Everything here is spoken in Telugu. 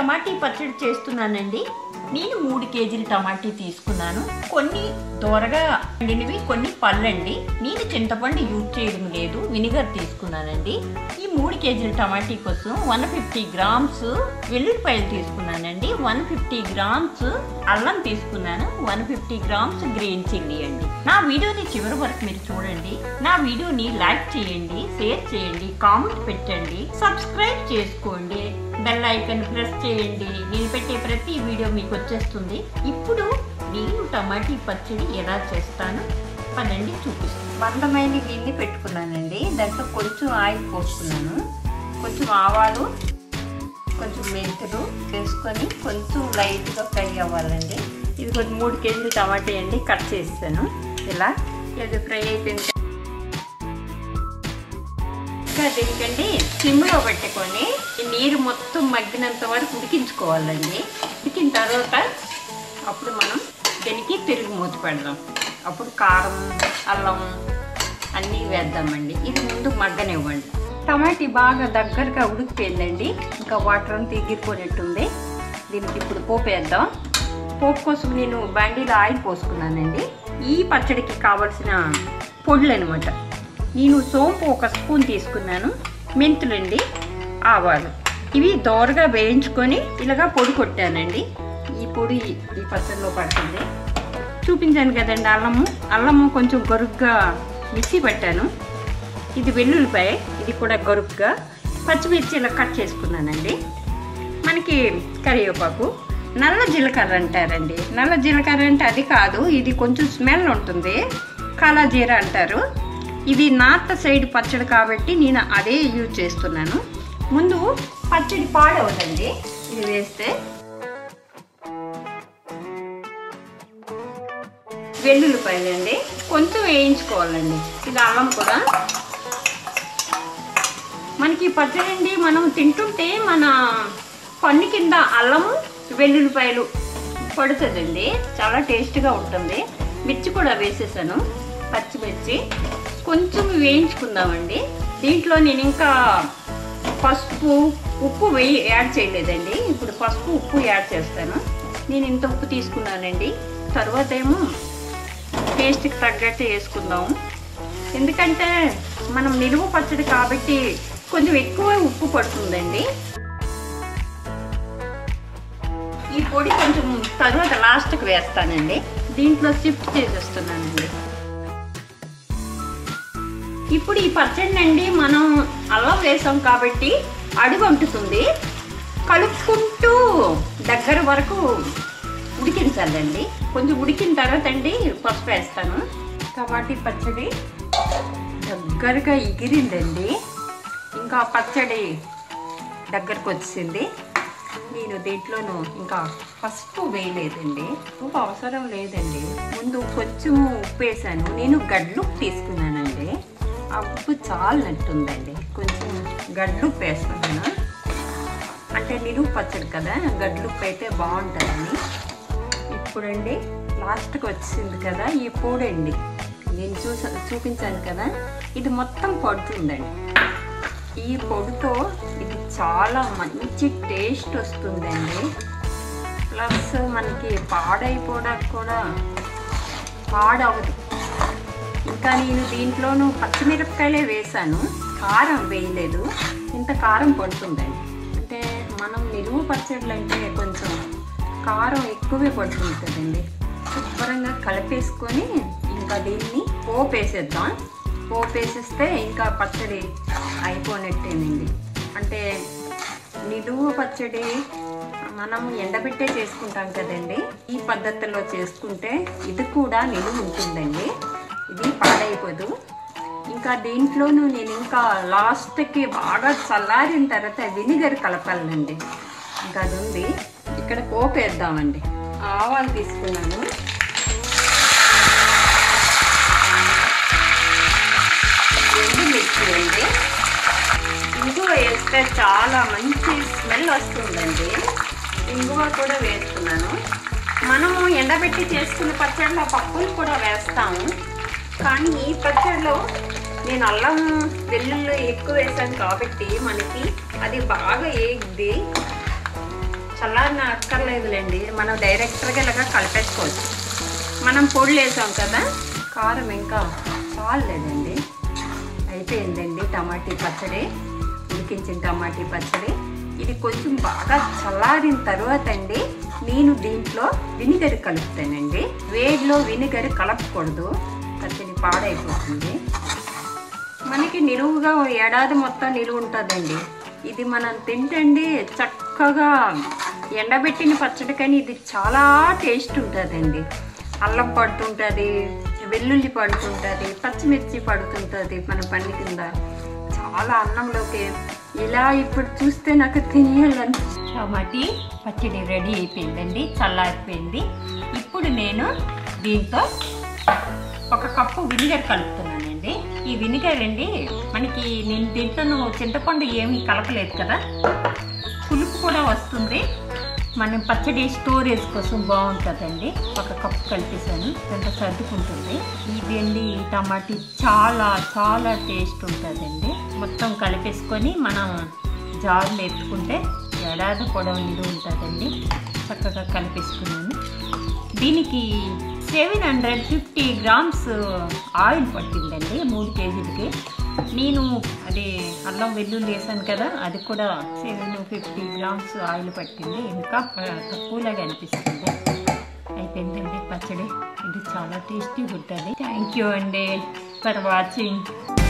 టమాటీ పచ్చడి చేస్తున్నానండి నేను మూడు కేజీలు టమాటీ తీసుకున్నాను కొన్ని దోరగా పండినవి కొన్ని పళ్ళండి నేను చింతపండు యూజ్ చేయడం లేదు వినిగర్ తీసుకున్నానండి ఈ మూడు కేజీల టమాటీ కోసం వన్ ఫిఫ్టీ గ్రామ్స్ వెల్లుల్లిపాయలు తీసుకున్నానండి వన్ ఫిఫ్టీ గ్రామ్స్ అల్లం తీసుకున్నాను one fifty grams green chilli అండి నా వీడియోని చివరి వరకు మీరు చూడండి నా వీడియోని లైక్ చేయండి షేర్ చేయండి కామెంట్ పెట్టండి సబ్స్క్రైబ్ చేసుకోండి బెల్ ఐకన్ ప్రెస్ చేయండి నేను పెట్టే ప్రతి వీడియో మీకు వచ్చేస్తుంది ఇప్పుడు నేను టమాటీ పచ్చడి ఎలా చేస్తాను పదండి చూపిస్తాను బంధమైన గిన్నె పెట్టుకున్నానండి దాంట్లో కొంచెం ఆయిల్ పోసుకున్నాను కొంచెం ఆవాలు కొంచెం మెంతులు వేసుకొని కొంచెం లైట్గా ఫ్రై అవ్వాలండి ఇది కొంచెం మూడు కేజీలు టమాటా అండి కట్ చేస్తాను ఇలా ఇది ఫ్రై అయిపోయింది ఇంకా దీనికండి సిమ్లో పెట్టుకొని ఈ నీరు మొత్తం మగ్గినంత వరకు ఉడికించుకోవాలండి ఉడికిన తర్వాత అప్పుడు మనం దీనికి తిరిగి మూత పెడదాం అప్పుడు కారం అల్లం అన్నీ వేద్దామండి ఇది ముందు మగ్గనివ్వండి టమాటీ బాగా దగ్గరగా ఉడికిపోయిందండి ఇంకా వాటర్ అంతా ఎగిరిపోయినట్టుంది దీనికి ఇప్పుడు పోపు వేద్దాం పోపు కోసం నేను బండిలో ఆయిల్ పోసుకున్నానండి ఈ పచ్చడికి కావలసిన పొడులు అనమాట నేను సోంపు ఒక స్పూన్ తీసుకున్నాను మెంతులండి ఆవాలు ఇవి దోరగా వేయించుకొని ఇలాగా పొడి కొట్టానండి ఈ పొడి ఈ పచ్చడిలో పడుతుంది చూపించాను కదండి అల్లము అల్లము కొంచెం గరుగ్గా మిక్సీ పెట్టాను ఇది వెల్లుల్లిపాయ ఇది కూడా గరుగ్గా పచ్చిమిర్చి ఇలా కట్ చేసుకున్నానండి మనకి కరివేపాకు నల్ల జీలకర్ర అంటారండి నల్ల జీలకర్ర అంటే అది కాదు ఇది కొంచెం స్మెల్ ఉంటుంది కాలా జీర అంటారు ఇది నార్త్ సైడ్ పచ్చడి కాబట్టి నేను అదే యూజ్ చేస్తున్నాను ముందు పచ్చడి పాడవదండి ఇది వేస్తే వెల్లుల్లిపాయలండి కొంచెం వేయించుకోవాలండి ఇది అల్లం కూడా మనకి పచ్చడి అండి మనం తింటుంటే మన పన్ను కింద అల్లము వెల్లుల్లిపాయలు పడుతుందండి చాలా టేస్ట్గా ఉంటుంది మిర్చి కూడా వేసేసాను పచ్చిమిర్చి కొంచెం వేయించుకుందామండి దీంట్లో నేను ఇంకా పసుపు ఉప్పు వేయి యాడ్ చేయలేదండి ఇప్పుడు పసుపు ఉప్పు యాడ్ చేస్తాను నేను ఇంత ఉప్పు తీసుకున్నానండి తర్వాత ఏమో టేస్ట్కి తగ్గట్టు వేసుకుందాము ఎందుకంటే మనం నిలువ పచ్చడి కాబట్టి కొంచెం ఎక్కువ ఉప్పు పడుతుందండి ఈ పొడి కొంచెం తర్వాత లాస్ట్కి వేస్తానండి దీంట్లో షిఫ్ట్ చేసేస్తున్నానండి ఇప్పుడు ఈ పచ్చడి అండి మనం అల్లం వేసాం కాబట్టి అడుగు అంటుతుంది కలుపుకుంటూ దగ్గర వరకు ఉడికించాలండి కొంచెం ఉడికిన తర్వాత అండి పసుపు వేస్తాను టమాటీ పచ్చడి దగ్గరగా ఎగిరిందండి ఇంకా పచ్చడి దగ్గరకు వచ్చింది నేను దీంట్లోనూ ఇంకా పసుపు వేయలేదండి ఉప్పు అవసరం లేదండి ముందు కొంచెం ఉప్పు వేసాను నేను గడ్లు తీసుకున్నానండి ఆ ఉప్పు చాలినట్టుందండి కొంచెం గడ్లు ఉప్పు వేస్తున్నాను అంటే నిలువు పచ్చడి కదా గడ్లు ఉప్పు అయితే బాగుంటుందని ఇప్పుడండి లాస్ట్కి వచ్చింది కదా ఈ పొడండి నేను చూసా చూపించాను కదా ఇది మొత్తం పడుతుందండి ఈ పొడితో ఇది చాలా మంచి టేస్ట్ వస్తుందండి ప్లస్ మనకి పాడైపోవడానికి కూడా పాడవదు ఇంకా నేను దీంట్లోనూ పచ్చిమిరపకాయలే వేసాను కారం వేయలేదు ఇంత కారం పడుతుందండి అంటే మనం నిలువు పచ్చళ్ళు అంటే కొంచెం కారం ఎక్కువే పడుతుంది కదండి శుభ్రంగా కలిపేసుకొని ఇంకా దీన్ని పోపు వేసేద్దాం పోపు వేసేస్తే ఇంకా పచ్చడి అయిపోయినట్టేనండి అంటే నిలువ పచ్చడి మనం ఎండబెట్టే చేసుకుంటాం కదండి ఈ పద్ధతిలో చేసుకుంటే ఇది కూడా నిలువ ఉంటుందండి ఇది పాడైపోదు ఇంకా దీంట్లోనూ నేను ఇంకా లాస్ట్కి బాగా చల్లారిన తర్వాత వినిగర్ కలపాలండి ఇంకా అది ఉంది ఇక్కడ పోపు వేద్దామండి ఆవాలు తీసుకున్నాను ఎండు మిర్చి అండి ఇంగువ వేస్తే చాలా మంచి స్మెల్ వస్తుందండి ఇంగువ కూడా వేస్తున్నాను మనము ఎండబెట్టి చేసుకున్న పచ్చడిలో పప్పులు కూడా వేస్తాము కానీ ఈ పచ్చడిలో నేను అల్లం వెల్లుల్లి ఎక్కువ వేసాను కాబట్టి మనకి అది బాగా ఏగిద్ది చల్లారిన అక్కర్లేదులేండి మనం డైరెక్ట్గా ఇలాగా కలిపేసుకోవచ్చు మనం పొడులు వేసాం కదా కారం ఇంకా చాలేదండి అయిపోయిందండి టమాటీ పచ్చడి ఉడికించిన టమాటీ పచ్చడి ఇది కొంచెం బాగా చల్లారిన తర్వాత అండి నేను దీంట్లో వినిగర్ కలుపుతానండి వేడిలో వినిగర్ కలపకూడదు పచ్చడి పాడైపోతుంది మనకి నిలువుగా ఓ ఏడాది మొత్తం నిలువ ఉంటుందండి ఇది మనం తింటండి చక్కగా ఎండబెట్టిన పచ్చడి కానీ ఇది చాలా టేస్ట్ ఉంటుందండి అల్లం పడుతుంటుంది వెల్లుల్లి పడుతుంటుంది పచ్చిమిర్చి పడుతుంటుంది మన పని కింద చాలా అన్నంలోకి ఇలా ఇప్పుడు చూస్తే నాకు తినేయాలని టమాటీ పచ్చడి రెడీ అయిపోయిందండి చల్లారిపోయింది ఇప్పుడు నేను దీంతో ఒక కప్పు వినిగర్ కలుపుతున్నానండి ఈ వినిగర్ అండి మనకి నేను దీంట్లో చింతపండు ఏమీ కలపలేదు కదా పులుపు కూడా వస్తుంది మనం పచ్చడి స్టోరేజ్ కోసం బాగుంటుందండి ఒక కప్పు కలిపేసాను కొంత సర్దుకుంటుంది ఇది అండి ఈ టమాటీ చాలా చాలా టేస్ట్ ఉంటుందండి మొత్తం కలిపేసుకొని మనం జార్లు ఎత్తుకుంటే ఏడాది పొడవు నిలువ ఉంటుందండి చక్కగా కలిపేసుకున్నాను దీనికి seven hundred fifty grams oil పట్టిందండి మూడు కేజీలకి నేను అది అల్లం వెల్లుల్లి వేసాను కదా అది కూడా సెవెన్ ఫిఫ్టీ గ్రామ్స్ ఆయిల్ పట్టింది ఇంకా తక్కువలాగా అనిపిస్తుంది అయిపోయిందండి పచ్చడి ఇది చాలా టేస్టీగా ఉంటుంది థ్యాంక్ యూ అండి ఫర్ వాచింగ్